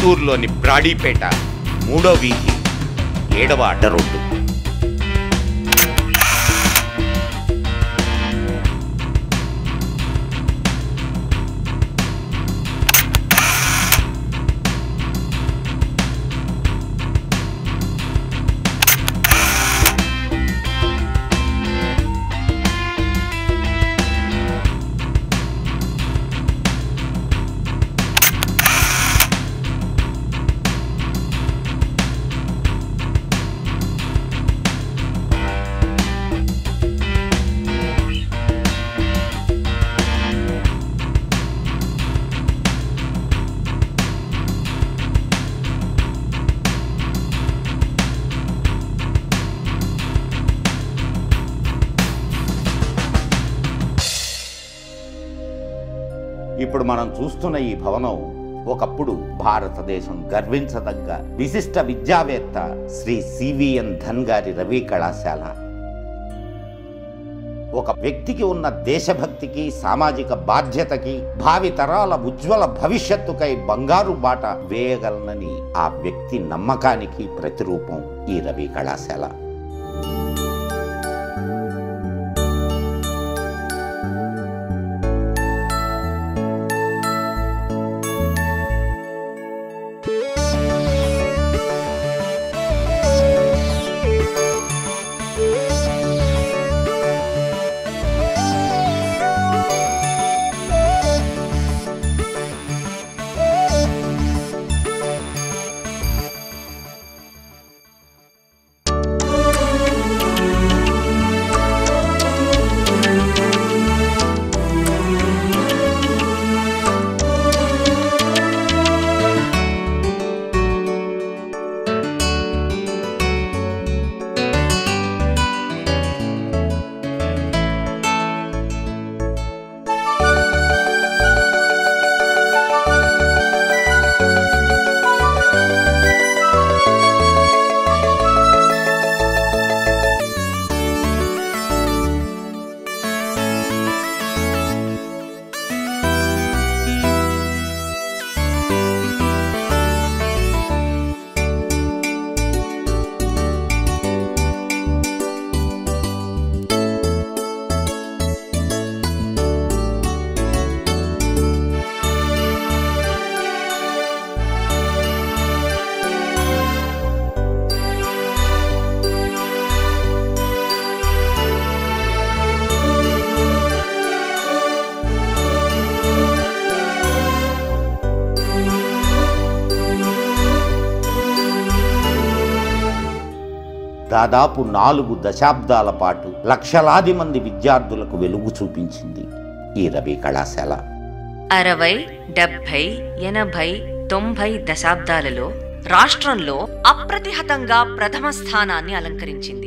గుంటూరులోని బ్రాడీపేట మూడో వీధి ఏడవ అడ్డ రోడ్డు ఇప్పుడు మనం చూస్తున్న ఈ భవనం ఒకప్పుడు భారతదేశం గర్వించదగ్గ విశిష్ట విద్యావేత్త శ్రీ సివిఎన్ ధన్ గారి రవి కళాశాల ఒక వ్యక్తికి ఉన్న దేశభక్తికి సామాజిక బాధ్యతకి భావి తరాల ఉజ్వల భవిష్యత్తుకై బంగారు బాట వేయగలనని ఆ వ్యక్తి నమ్మకానికి ప్రతిరూపం ఈ రవి కళాశాల దాదాపు నాలుగు దశాబ్దాల పాటు లక్షలాది మంది విద్యార్థులకు వెలుగు చూపించింది ఈ రవి కళాశాల అరవై డెబ్భై ఎనభై తొంభై దశాబ్దాలలో రాష్ట్రంలో అప్రతిహతంగా ప్రథమ స్థానాన్ని అలంకరించింది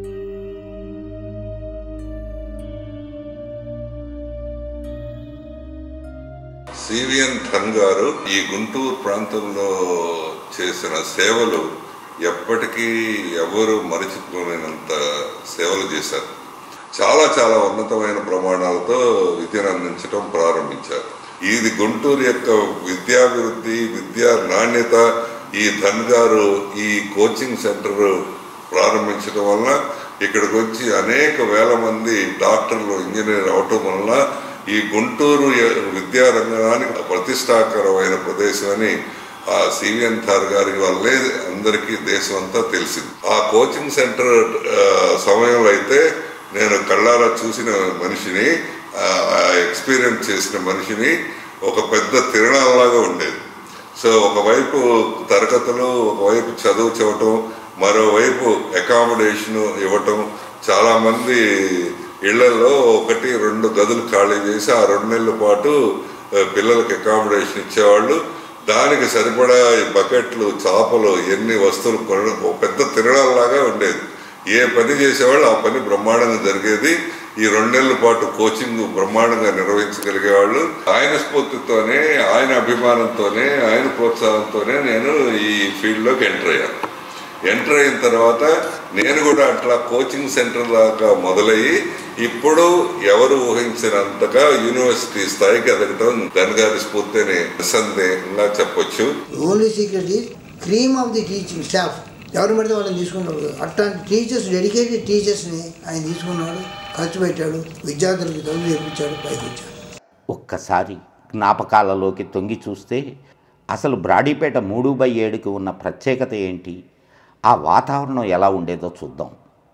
సివిఎన్ ధన్ గారు ఈ గుంటూరు ప్రాంతంలో చేసిన సేవలు ఎప్పటికీ ఎవరు మరచిపోలేనంత సేవలు చేశారు చాలా చాలా ఉన్నతమైన ప్రమాణాలతో విద్యను అందించడం ప్రారంభించారు ఇది గుంటూరు యొక్క విద్యాభివృద్ధి విద్యా నాణ్యత ఈ ధన్ గారు ఈ కోచింగ్ సెంటర్ ప్రారంభించడం వలన ఇక్కడికి వచ్చి అనేక వేల మంది డాక్టర్లు ఇంజనీర్ అవటం వలన ఈ గుంటూరు య- విద్యా రంగానికి ప్రతిష్టాకరమైన ప్రదేశం అని ఆ సివిఎన్ థార్ గారి వల్లే అందరికీ దేశం అంతా తెలిసింది ఆ కోచింగ్ సెంటర్ ఆ, సమయంలో అయితే నేను కళ్ళారా చూసిన మనిషిని ఆ ఎక్స్పీరియన్స్ చేసిన మనిషిని ఒక పెద్ద తిరణాలలాగా ఉండేది సో ఒకవైపు తరగతులు ఒకవైపు చదువు చెప్పటం మరోవైపు అకామిడేషన్ ఇవ్వటం చాలామంది ఇళ్లలో ఒకటి రెండు గదులు ఖాళీ చేసి ఆ రెండు నెలల పాటు ఆ, పిల్లలకి అకామిడేషన్ ఇచ్చేవాళ్ళు దానికి సరిపడా ఈ బకెట్లు చేపలు ఎన్ని వస్తువులు కొనడం ఒక పెద్ద తిరణాలలాగా ఉండేది ఏ పని చేసేవాళ్ళు ఆ పని బ్రహ్మాండంగా జరిగేది ఈ రెండు నెలల పాటు కోచింగ్ బ్రహ్మాండంగా నిర్వహించగలిగేవాళ్ళు ఆయన స్ఫూర్తితోనే ఆయన అభిమానంతోనే ఆయన ప్రోత్సాహంతోనే నేను ఈ ఫీల్డ్లోకి ఎంటర్ అయ్యాను ఎంటర్ అయిన తర్వాత నేను కూడా అట్లా కోచింగ్ సెంటర్ దాకా మొదలయ్యి ఇప్పుడు ఎవరు ఊహించినంతగా యూనివర్సిటీ స్థాయికి ఎదగటం ధనగారి స్ఫూర్తి అని నిస్సందేహంగా చెప్పొచ్చు only secret is cream of the teaching staff ఎవరు పడితే వాళ్ళని తీసుకున్నాడు అట్లాంటి టీచర్స్ డెడికేటెడ్ టీచర్స్ని ఆయన తీసుకున్నాడు ఖర్చు పెట్టాడు విద్యార్థులకు చదువు చేర్పించాడు పైకి వచ్చాడు ఒక్కసారి జ్ఞాపకాలలోకి తొంగి చూస్తే అసలు బ్రాడీపేట మూడు బై ఏడుకి ఉన్న ప్రత్యేకత ఏంటి ఆ వాతావరణం ఎలా ఉండేదో చూద్దాం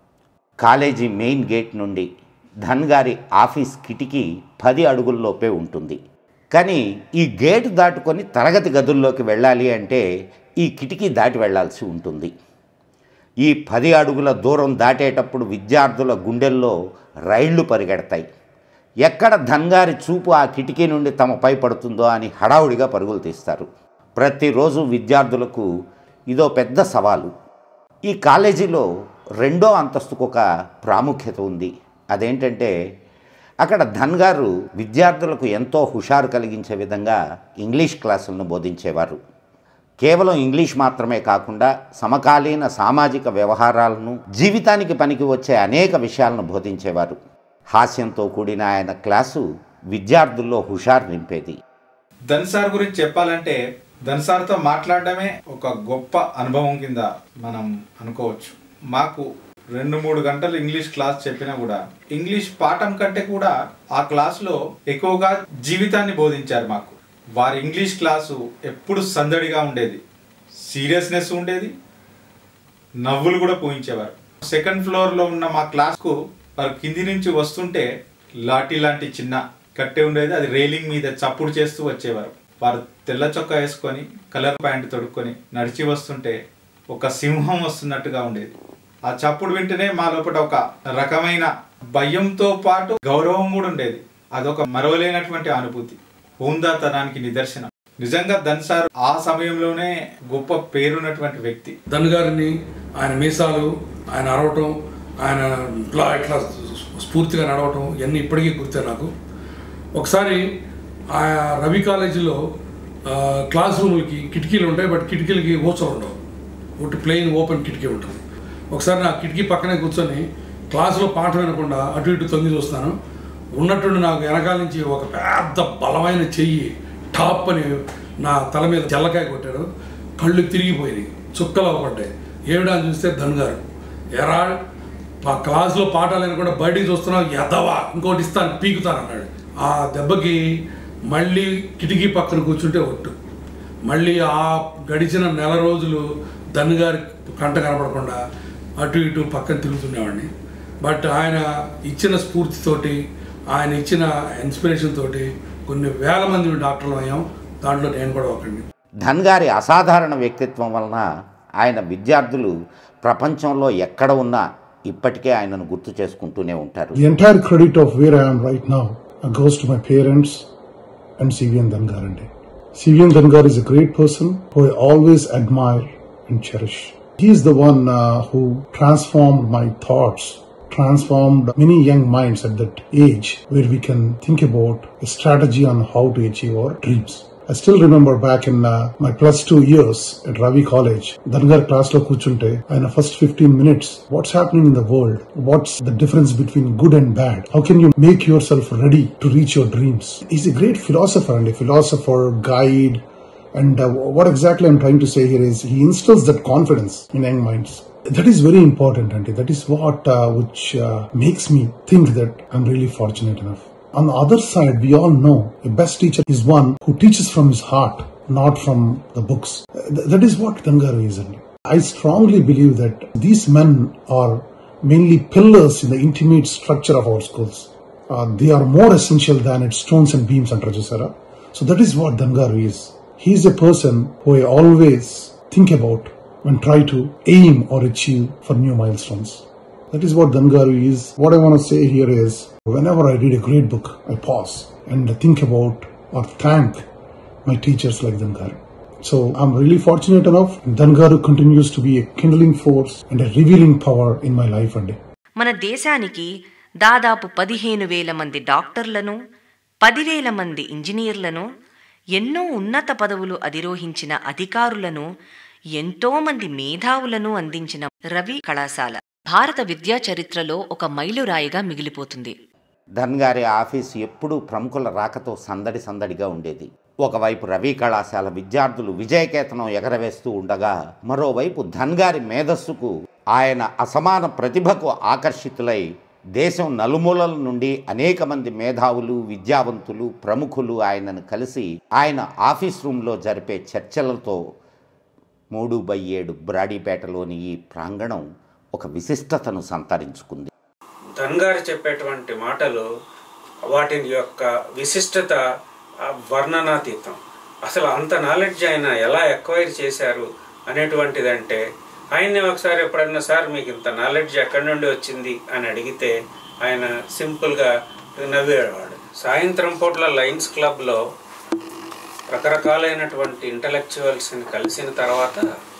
కాలేజీ మెయిన్ గేట్ నుండి ధన్ గారి ఆఫీస్ కిటికీ పది అడుగుల్లోపే ఉంటుంది కానీ ఈ గేటు దాటుకొని తరగతి గదుల్లోకి వెళ్ళాలి అంటే ఈ కిటికీ దాటి వెళ్ళాల్సి ఉంటుంది ఈ పది అడుగుల దూరం దాటేటప్పుడు విద్యార్థుల గుండెల్లో రైళ్లు పరిగెడతాయి ఎక్కడ ధన్గారి చూపు ఆ కిటికీ నుండి తమపై పడుతుందో అని హడావుడిగా పరుగులు తీస్తారు ప్రతిరోజు విద్యార్థులకు ఇదో పెద్ద సవాలు ఈ కాలేజీలో రెండో అంతస్తుకు ఒక ప్రాముఖ్యత ఉంది అదేంటంటే అక్కడ ధన్ గారు విద్యార్థులకు ఎంతో హుషారు కలిగించే విధంగా ఇంగ్లీష్ క్లాసులను బోధించేవారు కేవలం ఇంగ్లీష్ మాత్రమే కాకుండా సమకాలీన సామాజిక వ్యవహారాలను జీవితానికి పనికి వచ్చే అనేక విషయాలను బోధించేవారు హాస్యంతో కూడిన ఆయన క్లాసు విద్యార్థుల్లో హుషారు నింపేది ధన్సార్ గురించి చెప్పాలంటే ధన్సార్తో మాట్లాడడమే ఒక గొప్ప అనుభవం కింద మనం అనుకోవచ్చు మాకు రెండు మూడు గంటలు ఇంగ్లీష్ క్లాస్ చెప్పినా కూడా ఇంగ్లీష్ పాఠం కంటే కూడా ఆ క్లాస్లో ఎక్కువగా జీవితాన్ని బోధించారు మాకు వారి ఇంగ్లీష్ క్లాసు ఎప్పుడు సందడిగా ఉండేది సీరియస్నెస్ ఉండేది నవ్వులు కూడా పోయించేవారు సెకండ్ ఫ్లోర్లో ఉన్న మా క్లాస్కు వారు కింది నుంచి వస్తుంటే లాఠీ లాంటి చిన్న కట్టె ఉండేది అది రైలింగ్ మీద చప్పుడు చేస్తూ వచ్చేవారు వారు తెల్ల చొక్కా వేసుకొని కలర్ ప్యాంట్ తొడుక్కొని నడిచి వస్తుంటే ఒక సింహం వస్తున్నట్టుగా ఉండేది ఆ చప్పుడు వింటేనే మా లోపల ఒక రకమైన భయంతో పాటు గౌరవం కూడా ఉండేది అదొక మరవలేనటువంటి అనుభూతి హోందాతనానికి నిదర్శనం నిజంగా ధన్సార్ ఆ సమయంలోనే గొప్ప పేరున్నటువంటి వ్యక్తి ధన్ గారిని ఆయన మీసాలు ఆయన అరవటం ఆయన ఇట్లా ఇట్లా స్ఫూర్తిగా నడవటం ఇవన్నీ ఇప్పటికీ గుర్తే నాకు ఒకసారి ఆ రవి కాలేజీలో ఆ, క్లాస్ రూములకి కిటికీలు ఉంటాయి బట్ కిటికీలకి ఊచలు ఉండవు ఒకటి ప్లెయిన్ ఓపెన్ కిటికీ ఉంటుంది ఒకసారి నా కిటికీ పక్కనే కూర్చొని క్లాసులో పాఠం వినకుండా అటు ఇటు తొంగి చూస్తాను ఉన్నట్టుండి నాకు వెనకాల నుంచి ఒక పెద్ద బలమైన చెయ్యి టాప్ అని నా తల మీద జల్లకాయ కొట్టారు కళ్ళు తిరిగిపోయినాయి చుక్కలు పడ్డాయి ఏమిడా అని చూస్తే ధన్గారు ఎరా మా క్లాసులో పాఠాలను కూడా బయటికి చూస్తున్నావు ఎదవా ఇంకోటి ఇస్తాను పీకుతాను అన్నాడు ఆ దెబ్బకి మళ్ళీ కిటికీ పక్కన కూర్చుంటే ఒట్టు మళ్ళీ ఆ గడిచిన నెల రోజులు ధన్గారి కంట కనపడకుండా అటు ఇటు పక్కన తిరుగుతుండేవాడిని బట్ ఆయన ఇచ్చిన స్ఫూర్తితోటి ఆయన ఇచ్చిన ఇన్స్పిరేషన్ తోటి కొన్ని వేల మంది డాక్టర్లు అయ్యాం దాంట్లో నేను కూడా ఒకడిని ధన్ గారి అసాధారణ వ్యక్తిత్వం వలన ఆయన విద్యార్థులు ప్రపంచంలో ఎక్కడ ఉన్నా ఇప్పటికే ఆయనను గుర్తు చేసుకుంటూనే ఉంటారు The entire credit of where I am right now uh, goes to my parents and CVN Dangarande. CVN Dangar is a great person who I always admire and cherish. He is the one uh, who transformed my thoughts, transformed many young minds at that age where we can think about a strategy on how to achieve our dreams. I still remember back in uh, my plus two years at Ravi College, Dangar class lo కూర్చుంటే ఆయన first 15 minutes, what's happening in the world? What's the difference between good and bad? How can you make yourself ready to reach your dreams? He's a great philosopher and a philosopher, guide, and uh, what exactly I'm trying to say here is he instills that confidence in young minds. That is very important, Auntie. That is what uh, which uh, makes me think that I'm really fortunate enough. On the other side, we all know a best teacher is one who teaches from his heart, not from the books. Uh, th- that is what Gangaru is. Auntie. I strongly believe that these men are mainly pillars in the intimate structure of our schools. Uh, they are more essential than its stones and beams under Rajasara. So that is what Dangaru is. He is a person who I always think about when try to aim or achieve for new milestones. That is what Dangaru is. What I want to say here is whenever I read a great book, I pause and think about or thank my teachers like Dangaru. So I'm really fortunate enough. Dangaru continues to be a kindling force and a revealing power in my life and day. మన దేశానికి దాదాపు పదిహేను వేల మంది డాక్టర్లను పదివేల మంది ఇంజనీర్లను ఎన్నో ఉన్నత పదవులు అధిరోహించిన అధికారులను ఎంతో మంది మేధావులను అందించిన రవి కళాశాల భారత విద్యా చరిత్రలో ఒక మైలురాయిగా మిగిలిపోతుంది ధన్గారి ఆఫీసు ఎప్పుడూ ప్రముఖుల రాకతో సందడి సందడిగా ఉండేది ఒకవైపు రవి కళాశాల విద్యార్థులు విజయకేతనం ఎగరవేస్తూ ఉండగా మరోవైపు ధన్గారి మేధస్సుకు ఆయన అసమాన ప్రతిభకు ఆకర్షితులై దేశం నలుమూలల నుండి అనేక మంది మేధావులు విద్యావంతులు ప్రముఖులు ఆయనను కలిసి ఆయన ఆఫీస్ రూమ్లో జరిపే చర్చలతో మూడు బై ఏడు బ్రాడీపేటలోని ఈ ప్రాంగణం ఒక విశిష్టతను సంతరించుకుంది ధన్గారు చెప్పేటువంటి మాటలు వాటి యొక్క విశిష్టత ఆ, వర్ణనాతీతం అసలు అంత నాలెడ్జ్ ఆయన ఎలా ఎక్వైర్ చేశారు అనేటువంటిదంటే ఆయన్ని ఒకసారి ఎప్పుడన్నా సార్ మీకు ఇంత నాలెడ్జ్ ఎక్కడి నుండి వచ్చింది అని అడిగితే ఆయన సింపుల్గా నవ్వేవాడు సాయంత్రం పూట్ల లయన్స్ క్లబ్లో రకరకాలైనటువంటి ఇంటలెక్చువల్స్ని కలిసిన తర్వాత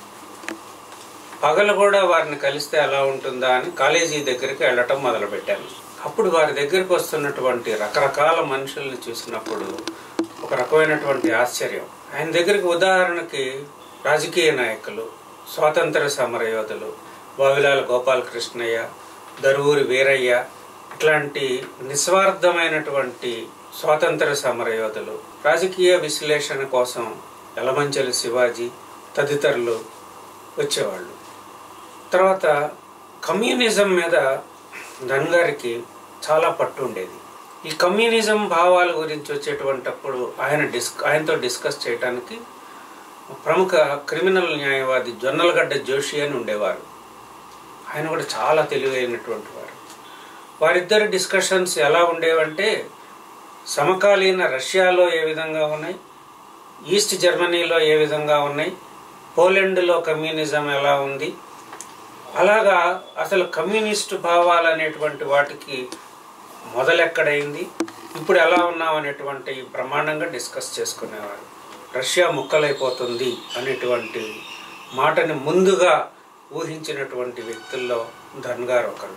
పగలు కూడా వారిని కలిస్తే ఎలా ఉంటుందా అని కాలేజీ దగ్గరికి వెళ్ళటం మొదలుపెట్టాను అప్పుడు వారి దగ్గరికి వస్తున్నటువంటి రకరకాల మనుషుల్ని చూసినప్పుడు ఒక రకమైనటువంటి ఆశ్చర్యం ఆయన దగ్గరికి ఉదాహరణకి రాజకీయ నాయకులు స్వాతంత్ర సమరయోధులు బావిలాల గోపాలకృష్ణయ్య దరువూరి వీరయ్య ఇట్లాంటి నిస్వార్థమైనటువంటి స్వాతంత్ర సమరయోధులు రాజకీయ విశ్లేషణ కోసం యలమంచలి శివాజీ తదితరులు వచ్చేవాళ్ళు తర్వాత కమ్యూనిజం మీద ధన్గారికి చాలా పట్టు ఉండేది ఈ కమ్యూనిజం భావాల గురించి వచ్చేటువంటప్పుడు ఆయన డిస్ ఆయనతో డిస్కస్ చేయడానికి ప్రముఖ క్రిమినల్ న్యాయవాది జొన్నలగడ్డ జోషి అని ఉండేవారు ఆయన కూడా చాలా తెలివైనటువంటి వారు వారిద్దరి డిస్కషన్స్ ఎలా ఉండేవంటే సమకాలీన రష్యాలో ఏ విధంగా ఉన్నాయి ఈస్ట్ జర్మనీలో ఏ విధంగా ఉన్నాయి పోలెండ్లో కమ్యూనిజం ఎలా ఉంది అలాగా అసలు కమ్యూనిస్టు భావాలు అనేటువంటి వాటికి మొదలెక్కడైంది ఇప్పుడు ఎలా ఉన్నాం అనేటువంటి ప్రమాణంగా డిస్కస్ చేసుకునేవారు రష్యా ముక్కలైపోతుంది అనేటువంటి మాటని ముందుగా ఊహించినటువంటి వ్యక్తుల్లో ధన్గారు ఒకరు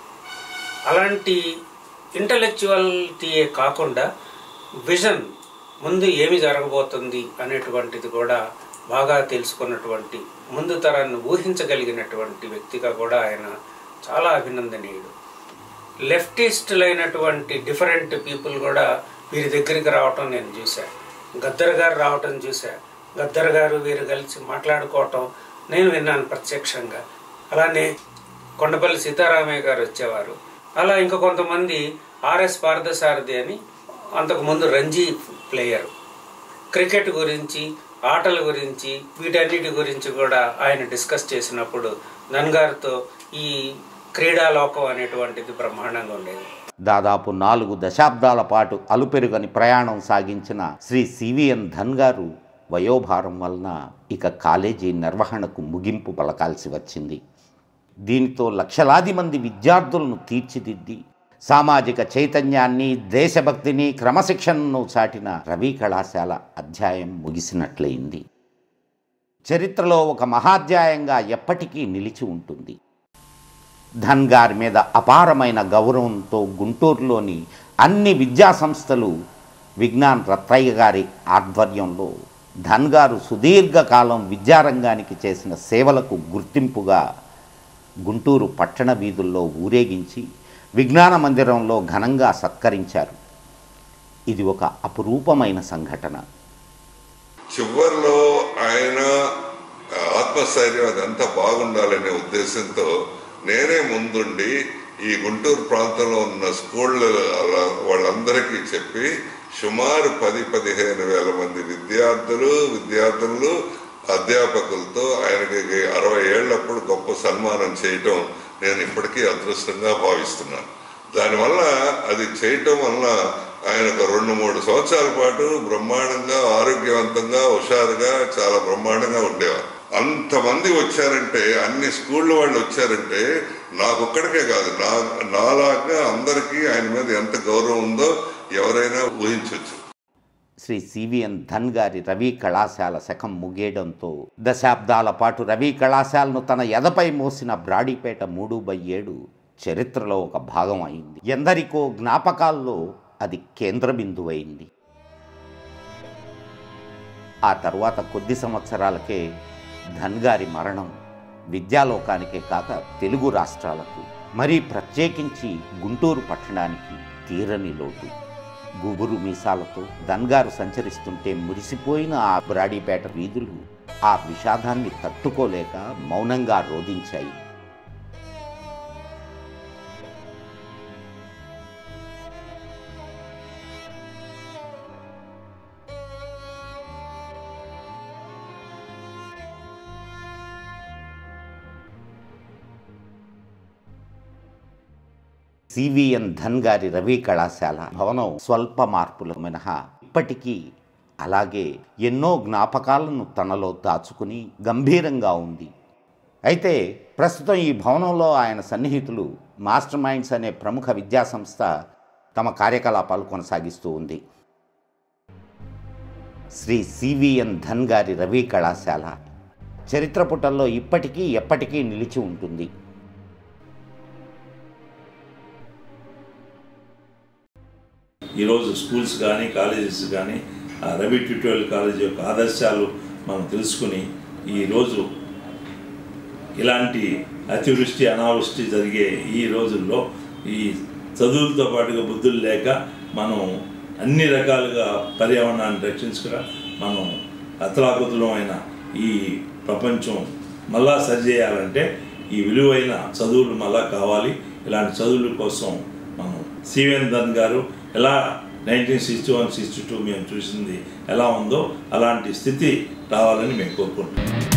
అలాంటి ఇంటలెక్చువాలిటీయే కాకుండా విజన్ ముందు ఏమి జరగబోతుంది అనేటువంటిది కూడా బాగా తెలుసుకున్నటువంటి ముందు తరాన్ని ఊహించగలిగినటువంటి వ్యక్తిగా కూడా ఆయన చాలా అభినందనీయుడు లెఫ్టిస్టులైనటువంటి డిఫరెంట్ పీపుల్ కూడా వీరి దగ్గరికి రావటం నేను చూశా గద్దర్ గారు రావటం చూశా గద్దర్ గారు వీరు కలిసి మాట్లాడుకోవటం నేను విన్నాను ప్రత్యక్షంగా అలానే కొండపల్లి సీతారామయ్య గారు వచ్చేవారు అలా ఇంకా కొంతమంది ఆర్ఎస్ పార్థసారథి అని అంతకుముందు రంజీ ప్లేయర్ క్రికెట్ గురించి ఆటల గురించి వీటన్నిటి గురించి కూడా ఆయన డిస్కస్ చేసినప్పుడు నన్గారితో ఈ క్రీడాలోకం అనేటువంటిది బ్రహ్మాండంగా ఉండేది దాదాపు నాలుగు దశాబ్దాల పాటు అలుపెరుగని ప్రయాణం సాగించిన శ్రీ సివిఎన్ ధన్ గారు వయోభారం వలన ఇక కాలేజీ నిర్వహణకు ముగింపు పలకాల్సి వచ్చింది దీనితో లక్షలాది మంది విద్యార్థులను తీర్చిదిద్ది సామాజిక చైతన్యాన్ని దేశభక్తిని క్రమశిక్షణను చాటిన రవి కళాశాల అధ్యాయం ముగిసినట్లయింది చరిత్రలో ఒక మహాధ్యాయంగా ఎప్పటికీ నిలిచి ఉంటుంది ధన్గార్ మీద అపారమైన గౌరవంతో గుంటూరులోని అన్ని విద్యా సంస్థలు విజ్ఞాన్ రత్తయ్య గారి ఆధ్వర్యంలో ధన్గారు సుదీర్ఘకాలం విద్యారంగానికి చేసిన సేవలకు గుర్తింపుగా గుంటూరు పట్టణ వీధుల్లో ఊరేగించి విజ్ఞాన మందిరంలో ఘనంగా సత్కరించారు ఇది ఒక అపురూపమైన సంఘటన చివరిలో ఆయన ఆత్మస్థైర్యం అదంతా బాగుండాలనే ఉద్దేశంతో నేనే ముందుండి ఈ గుంటూరు ప్రాంతంలో ఉన్న స్కూళ్ళ వాళ్ళందరికీ చెప్పి సుమారు పది పదిహేను వేల మంది విద్యార్థులు విద్యార్థులు అధ్యాపకులతో ఆయనకి అరవై ఏళ్ళప్పుడు గొప్ప సన్మానం చేయటం నేను ఇప్పటికీ అదృష్టంగా భావిస్తున్నాను దానివల్ల అది చేయటం వల్ల ఆయన ఒక రెండు మూడు సంవత్సరాల పాటు బ్రహ్మాండంగా ఆరోగ్యవంతంగా హుషారుగా చాలా బ్రహ్మాండంగా ఉండేవారు అంతమంది వచ్చారంటే అన్ని స్కూళ్ళ వాళ్ళు వచ్చారంటే నాకొక్కడికే కాదు నా నాలాగా అందరికీ ఆయన మీద ఎంత గౌరవం ఉందో ఎవరైనా ఊహించవచ్చు శ్రీ సివిఎన్ ధన్ గారి రవి కళాశాల శకం ముగియడంతో దశాబ్దాల పాటు రవి కళాశాలను తన ఎదపై మోసిన బ్రాడీపేట మూడు బై ఏడు చరిత్రలో ఒక భాగం అయింది ఎందరికో జ్ఞాపకాల్లో అది కేంద్ర బిందువైంది ఆ తర్వాత కొద్ది సంవత్సరాలకే ధన్గారి మరణం విద్యాలోకానికే కాక తెలుగు రాష్ట్రాలకు మరీ ప్రత్యేకించి గుంటూరు పట్టణానికి తీరని లోటు గుబురు మీసాలతో ధన్గారు సంచరిస్తుంటే మురిసిపోయిన ఆ బ్రాడీపేట వీధులు ఆ విషాదాన్ని తట్టుకోలేక మౌనంగా రోధించాయి సివిఎన్ ధన్ గారి రవి కళాశాల భవనం స్వల్ప మార్పులు మినహా ఇప్పటికీ అలాగే ఎన్నో జ్ఞాపకాలను తనలో దాచుకుని గంభీరంగా ఉంది అయితే ప్రస్తుతం ఈ భవనంలో ఆయన సన్నిహితులు మాస్టర్ మైండ్స్ అనే ప్రముఖ విద్యాసంస్థ తమ కార్యకలాపాలు కొనసాగిస్తూ ఉంది శ్రీ సివిఎన్ ధన్ గారి రవి కళాశాల చరిత్ర పుటల్లో ఇప్పటికీ ఎప్పటికీ నిలిచి ఉంటుంది ఈరోజు స్కూల్స్ కానీ కాలేజెస్ కానీ ఆ రవి ట్యూటోరియల్ కాలేజ్ యొక్క ఆదర్శాలు మనం తెలుసుకుని ఈరోజు ఇలాంటి అతివృష్టి అనావృష్టి జరిగే ఈ రోజుల్లో ఈ చదువులతో పాటుగా బుద్ధులు లేక మనం అన్ని రకాలుగా పర్యావరణాన్ని రక్షించుకుని మనం అతలాకుతలమైన ఈ ప్రపంచం మళ్ళా సరిచేయాలంటే ఈ విలువైన చదువులు మళ్ళా కావాలి ఇలాంటి చదువుల కోసం మనం సివిఎన్ ధన్ గారు ఎలా nineteen sixty one sixty two మేము చూసింది ఎలా ఉందో అలాంటి స్థితి రావాలని మేము కోరుకుంటున్నాం